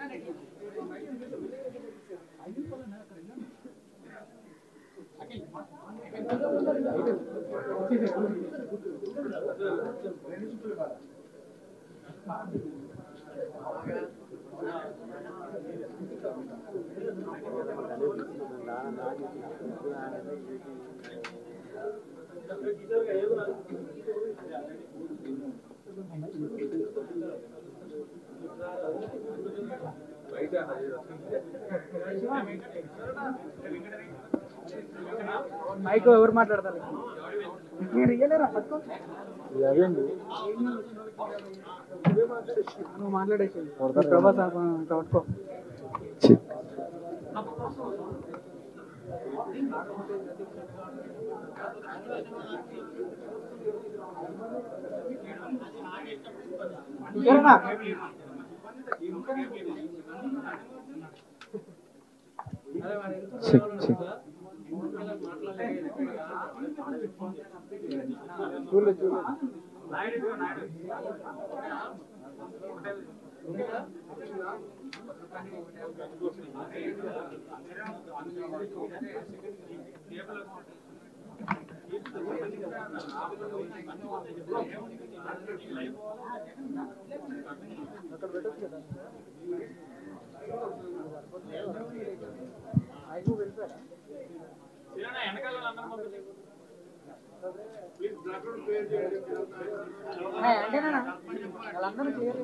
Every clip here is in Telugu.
మైక్ ఎవరు మాట్లాడతారు మీరు ఇయ్యలేరా పట్టుకో నువ్వు మాట్లాడేసి ప్రభాస్ అనుకో, పట్టుకో ఇయ్యరా? చెక్ చెక్ ఆ, అంతేనా వాళ్ళందరూ క్లియర్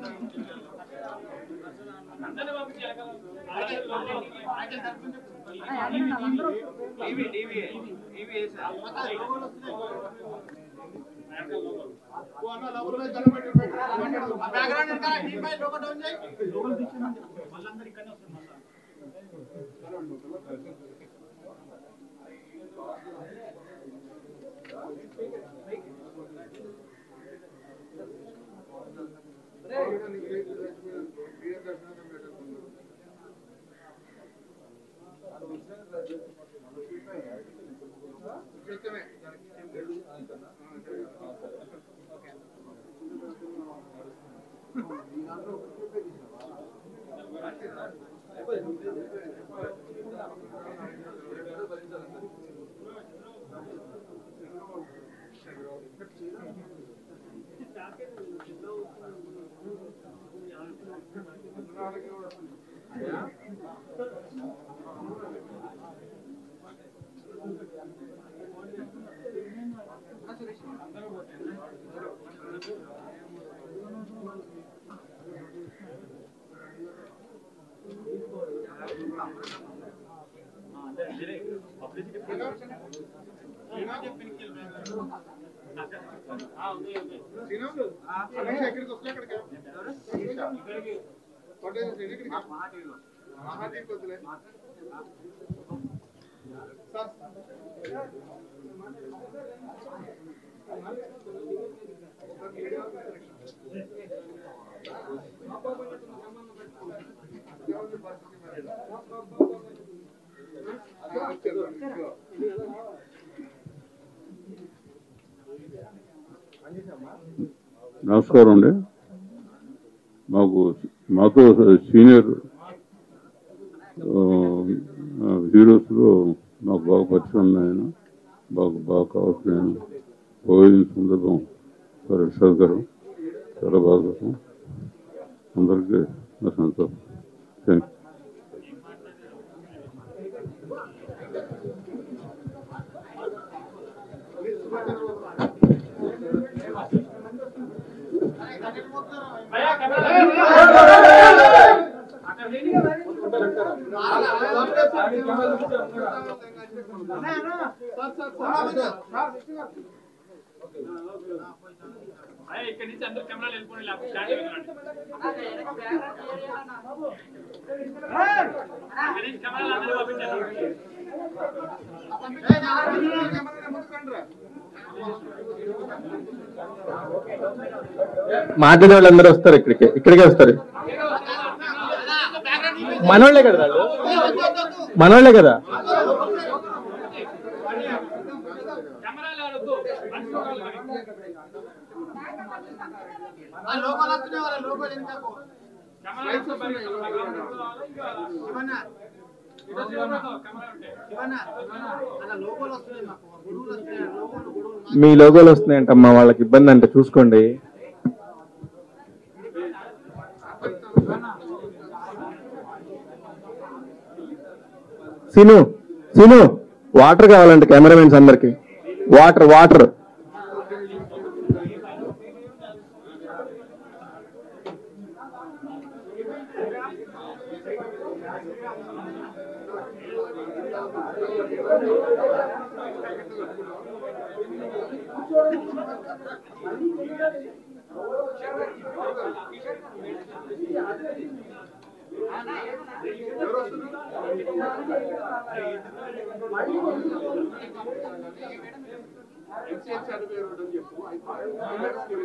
నమస్కారం అండి మాకు మాతో సీనియర్ హీరోస్లో మాకు బాగా పరిచయం ఉంది ఆయన బాగా బాగా కావాల్సిన ఆయన పోయిన సందర్భం ప్రసాద్ గారు చాలా బాగా అందరికీ నా సంతోషం థ్యాంక్ ఇక్కడి నుంచి అందరూ కెమెరాలు వెళ్ళిపోయి లేకపోతే స్టాండ్ వెళ్ళండి ఇక్కడి నుంచి కెమెరాలు అందరూ పంపించండి మాట్లాడే వాళ్ళందరూ వస్తారు ఇక్కడికి ఇక్కడికే వస్తారు మనోళ్ళే కదా వాళ్ళు మనోళ్ళే కదా కెమెరాలు ఎవరొద్దు లోపల వస్తున్నాయి వాళ్ళ లోపల వెనకాల కెమెరా వస్తే మరి ఇక్కడ రావాలి, ఇంకా శివన్న ఇదో శివన్నతో కెమెరా ఉంటే. శివన్న అలా లోపల వస్తున్నాయి మాకు గొడుగులు వస్తున్నాయి లోపల గొడుగులు మీ లోగోలు వస్తున్నాయంటమ్మా వాళ్ళకి ఇబ్బంది అంటే చూసుకోండి సీను సీను వాటర్ కావాలంటే కెమెరామెన్స్ అందరికి వాటర్ వాటర్ ఎంసీఎల్ సర్టిఫికేట్ ఉందని చెప్పు